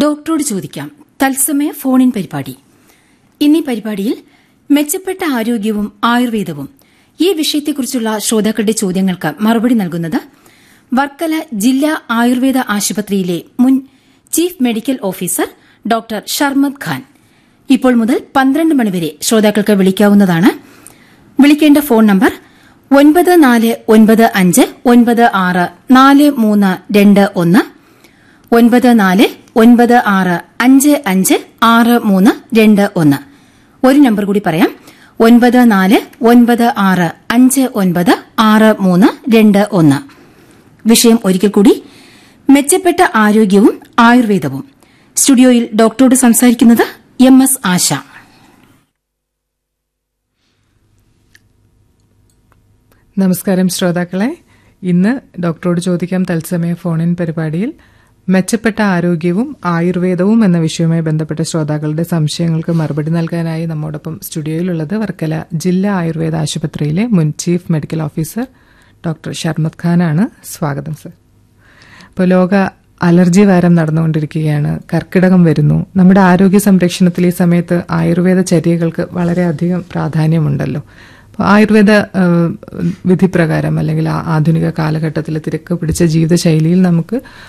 ഡോക്ടറോട് ചോദിക്കാം തത്സമയ ഫോണിൻ പരിപാടി ഇന്നീ പരിപാടിയിൽ മെച്ചപ്പെട്ട ആരോഗ്യവും ആയുർവേദവും ഈ വിഷയത്തെക്കുറിച്ചുള്ള ശ്രോതാക്കളുടെ ചോദ്യങ്ങൾക്ക് മറുപടി നൽകുന്നത് വർക്കല ജില്ലാ ആയുർവേദ ആശുപത്രിയിലെ മുൻ chief medical officer doctor Sharmad Khan ഇപ്പോൾ മുതൽ പന്ത്രണ്ട് മണിവരെ ശ്രോതാക്കൾക്ക് വിളിക്കാവുന്നതാണ് വിളിക്കേണ്ട ഫോൺ നമ്പർ ഒൻപത് നാല് ഒൻപത് അഞ്ച് ഒൻപത് ആറ് നാല് മൂന്ന് രണ്ട് ഒന്ന് ഒൻപത് നാല് ഒൻപത് ആറ് അഞ്ച് അഞ്ച് ആറ് മൂന്ന് രണ്ട് ഒന്ന് ഒരു നമ്പർ കൂടി പറയാം ഒൻപത് നാല് ഒൻപത് ആറ് അഞ്ച് ഒൻപത് ആറ് മൂന്ന് രണ്ട് ഒന്ന് വിഷയം ഒരിക്കൽ കൂടി മെച്ചപ്പെട്ട ആരോഗ്യവും ആയുർവേദവും സ്റ്റുഡിയോയിൽ ഡോക്ടറോട് സംസാരിക്കുന്നത് എം എസ് ആശ നമസ്കാരം ശ്രോതാക്കളെ ഇന്ന് ഡോക്ടറോട് ചോദിക്കാം തത്സമയ ഫോണിൻ പരിപാടിയിൽ മെച്ചപ്പെട്ട ആരോഗ്യവും ആയുർവേദവും എന്ന വിഷയവുമായി ബന്ധപ്പെട്ട ശ്രോതാക്കളുടെ സംശയങ്ങൾക്ക് മറുപടി നൽകാനായി നമ്മോടൊപ്പം സ്റ്റുഡിയോയിലുള്ളത് വർക്കല ജില്ലാ ആയുർവേദ ആശുപത്രിയിലെ മുൻ chief medical officer doctor Sharmad ഖാനാണ് സ്വാഗതം സർ ഇപ്പോൾ ലോക അലർജി വാരം നടന്നുകൊണ്ടിരിക്കുകയാണ് കർക്കിടകം വരുന്നു നമ്മുടെ ആരോഗ്യ സംരക്ഷണത്തിൽ ഈ സമയത്ത് ആയുർവേദ ചര്യകൾക്ക് വളരെയധികം പ്രാധാന്യമുണ്ടല്ലോ അപ്പോൾ ആയുർവേദ ഏഹ്, വിധിപ്രകാരം അല്ലെങ്കിൽ ആ- ആധുനിക കാലഘട്ടത്തിലെ തിരക്ക് പിടിച്ച ജീവിതശൈലിയിൽ നമുക്ക്